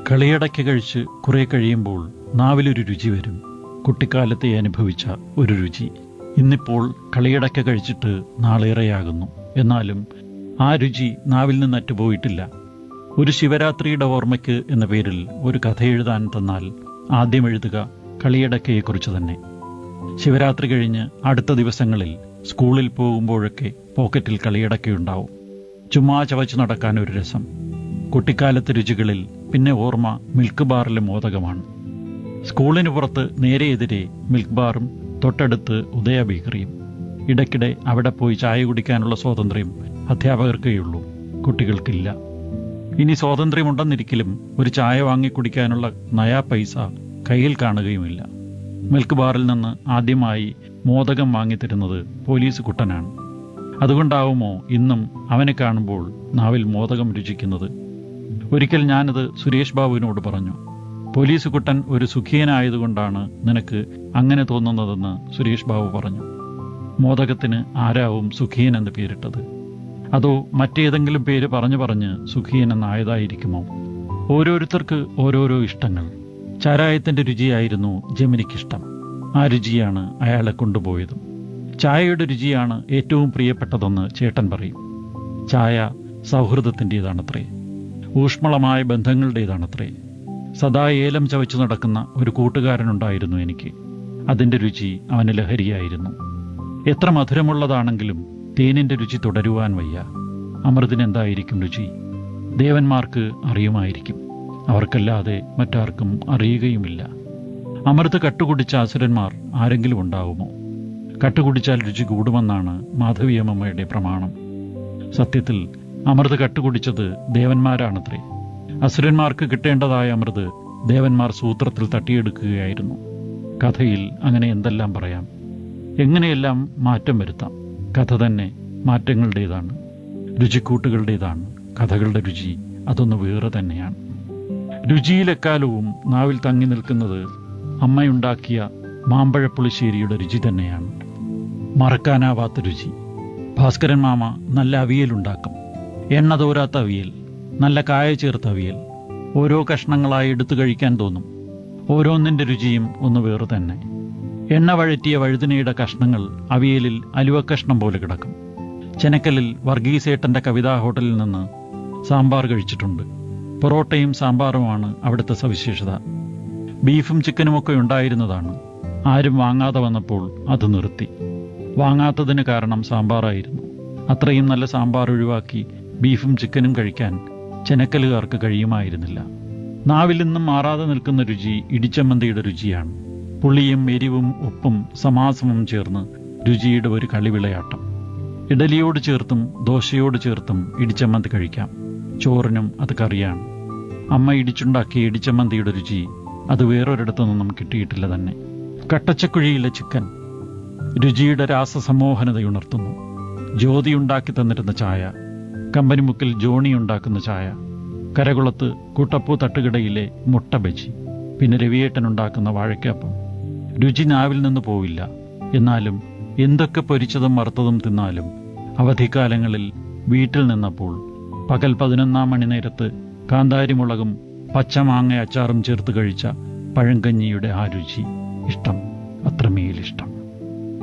കളിയടയ്ക്ക കഴിച്ച് കുറെ കഴിയുമ്പോൾ നാവിലൊരു രുചി വരും കുട്ടിക്കാലത്തെ അനുഭവിച്ച ഒരു രുചി ഇന്നിപ്പോൾ കളിയടയ്ക്ക കഴിച്ചിട്ട് നാളേറെയാകുന്നു എന്നാലും ആ രുചി നാവിൽ നിന്ന് അറ്റുപോയിട്ടില്ല ഒരു ശിവരാത്രിയുടെ ഓർമ്മയ്ക്ക് എന്ന പേരിൽ ഒരു കഥ എഴുതാൻ തന്നാൽ ആദ്യം എഴുതുക കളിയടക്കയെക്കുറിച്ച് തന്നെ ശിവരാത്രി കഴിഞ്ഞ് അടുത്ത ദിവസങ്ങളിൽ സ്കൂളിൽ പോകുമ്പോഴൊക്കെ പോക്കറ്റിൽ കളിയടക്കയുണ്ടാവും ചുമ്മാ ചവച്ചു നടക്കാൻ ഒരു രസം കുട്ടിക്കാലത്തെ രുചികളിൽ പിന്നെ ഓർമ്മ മിൽക്ക് ബാറിലെ മോദകമാണ് സ്കൂളിന് പുറത്ത് നേരെ എതിരെ മിൽക്ക് ബാറും തൊട്ടടുത്ത് ഉദയ ബേക്കറിയും ഇടയ്ക്കിടെ അവിടെ പോയി ചായ കുടിക്കാനുള്ള സ്വാതന്ത്ര്യം അധ്യാപകർക്കേയുള്ളൂ കുട്ടികൾക്കില്ല ഇനി സ്വാതന്ത്ര്യമുണ്ടെന്നിരിക്കലും ഒരു ചായ വാങ്ങി കുടിക്കാനുള്ള നയാ പൈസ കയ്യിൽ കാണുകയുമില്ല മിൽക്ക് ബാറിൽ നിന്ന് ആദ്യമായി മോദകം വാങ്ങിത്തരുന്നത് പോലീസ് കുട്ടനാണ് അതുകൊണ്ടാവുമോ ഇന്നും അവനെ കാണുമ്പോൾ നാവിൽ മോദകം രുചിക്കുന്നത് ഒരിക്കൽ ഞാനത് സുരേഷ് ബാബുവിനോട് പറഞ്ഞു പോലീസ് കുട്ടൻ ഒരു സുഖിയനായതുകൊണ്ടാണ് നിനക്ക് അങ്ങനെ തോന്നുന്നതെന്ന് സുരേഷ് ബാബു പറഞ്ഞു മോദകത്തിന് ആരാവും സുഖിയൻ എന്ന് പേരിട്ടത് അതോ മറ്റേതെങ്കിലും പേര് പറഞ്ഞു പറഞ്ഞ് സുഖിയൻ എന്നായതായിരിക്കുമോ ഓരോരുത്തർക്ക് ഓരോരോ ഇഷ്ടങ്ങൾ ചാരായത്തിന്റെ രുചിയായിരുന്നു ജമിനിക്കിഷ്ടം ആ രുചിയാണ് അയാളെ കൊണ്ടുപോയതും ചായയുടെ രുചിയാണ് ഏറ്റവും പ്രിയപ്പെട്ടതെന്ന് ചേട്ടൻ പറയും ചായ സൗഹൃദത്തിൻ്റെതാണത്രേ ഊഷ്മളമായ ബന്ധങ്ങളുടേതാണത്രേ സദാ ഏലം ചവച്ചു നടക്കുന്ന ഒരു കൂട്ടുകാരനുണ്ടായിരുന്നു എനിക്ക് അതിൻ്റെ രുചി അവന് ലഹരിയായിരുന്നു എത്ര മധുരമുള്ളതാണെങ്കിലും തേനിൻ്റെ രുചി തുടരുവാൻ വയ്യ അമൃതിനെന്തായിരിക്കും രുചി ദേവന്മാർക്ക് അറിയുമായിരിക്കും അവർക്കല്ലാതെ മറ്റാർക്കും അറിയുകയുമില്ല അമൃത് കട്ടുകുടിച്ച അസുരന്മാർ ആരെങ്കിലും ഉണ്ടാവുമോ കട്ടുകുടിച്ചാൽ രുചി കൂടുമെന്നാണ് മാധവിയമ്മയുടെ പ്രമാണം സത്യത്തിൽ അമൃത് കട്ടുകുടിച്ചത് ദേവന്മാരാണത്രേ അസുരന്മാർക്ക് കിട്ടേണ്ടതായ അമൃത് ദേവന്മാർ സൂത്രത്തിൽ തട്ടിയെടുക്കുകയായിരുന്നു കഥയിൽ അങ്ങനെ എന്തെല്ലാം പറയാം എങ്ങനെയെല്ലാം മാറ്റം വരുത്താം കഥ തന്നെ മാറ്റങ്ങളുടേതാണ് രുചിക്കൂട്ടുകളുടേതാണ് കഥകളുടെ രുചി അതൊന്ന് വേറെ തന്നെയാണ് രുചിയിലെക്കാലവും നാവിൽ തങ്ങി നിൽക്കുന്നത് അമ്മയുണ്ടാക്കിയ മാമ്പഴപ്പുളിശ്ശേരിയുടെ രുചി തന്നെയാണ് മറക്കാനാവാത്ത രുചി ഭാസ്കരൻ മാമ നല്ല അവിയലുണ്ടാക്കും എണ്ണ തോരാത്ത അവിയൽ നല്ല കായ ചേർത്ത അവിയൽ ഓരോ കഷ്ണങ്ങളായി എടുത്തു കഴിക്കാൻ തോന്നും ഓരോന്നിൻ്റെ രുചിയും ഒന്ന് വേറെ തന്നെ എണ്ണ വഴറ്റിയ വഴുതിനയുടെ കഷ്ണങ്ങൾ അവിയലിൽ അലുവക്കഷ്ണം പോലെ കിടക്കും ചെനക്കലിൽ വർഗീസേട്ടന്റെ കവിതാ ഹോട്ടലിൽ നിന്ന് സാമ്പാർ കഴിച്ചിട്ടുണ്ട് പൊറോട്ടയും സാമ്പാറുമാണ് അവിടുത്തെ സവിശേഷത ബീഫും ചിക്കനുമൊക്കെ ഉണ്ടായിരുന്നതാണ് ആരും വാങ്ങാതെ വന്നപ്പോൾ അത് നിർത്തി വാങ്ങാത്തതിന് കാരണം സാമ്പാറായിരുന്നു അത്രയും നല്ല സാമ്പാർ ഒഴിവാക്കി ബീഫും ചിക്കനും കഴിക്കാൻ ചെനക്കലുകാർക്ക് കഴിയുമായിരുന്നില്ല നാവിൽ നിന്നും മാറാതെ നിൽക്കുന്ന രുചി ഇടിച്ചമ്മന്തിയുടെ രുചിയാണ് പുളിയും എരിവും ഉപ്പും സമാസമം ചേർന്ന് രുചിയുടെ ഒരു കളിവിളയാട്ടം ഇഡലിയോട് ചേർത്തും ദോശയോട് ചേർത്തും ഇടിച്ചമ്മന്തി കഴിക്കാം ചോറിനും അത് കറിയാണ് അമ്മ ഇടിച്ചുണ്ടാക്കിയ ഇടിച്ചമ്മന്തിയുടെ രുചി അത് വേറൊരിടത്തു നിന്നും കിട്ടിയിട്ടില്ല തന്നെ കട്ടച്ചക്കുഴിയിലെ ചിക്കൻ രുചിയുടെ രാസസമ്മോഹനതയുണർത്തുന്നു ജ്യോതി ഉണ്ടാക്കി തന്നിരുന്ന ചായ കമ്പനിമുക്കിൽ ജോണി ഉണ്ടാക്കുന്ന ചായ കരകുളത്ത് കൂട്ടപ്പൂ തട്ടുകടയിലെ മുട്ട ബജി പിന്നെ രവിയേട്ടൻ ഉണ്ടാക്കുന്ന വാഴയ്ക്കപ്പം രുചി നാവിൽ നിന്ന് പോവില്ല എന്നാലും എന്തൊക്കെ പൊരിച്ചതും വറുത്തതും തിന്നാലും അവധിക്കാലങ്ങളിൽ വീട്ടിൽ നിന്നപ്പോൾ പകൽ പതിനൊന്നാം മണി നേരത്ത് കാന്താരിമുളകും പച്ചമാങ്ങ അച്ചാറും ചേർത്ത് കഴിച്ച പഴങ്കഞ്ഞിയുടെ ആ രുചി ഇഷ്ടം അത്രമേലിഷ്ടം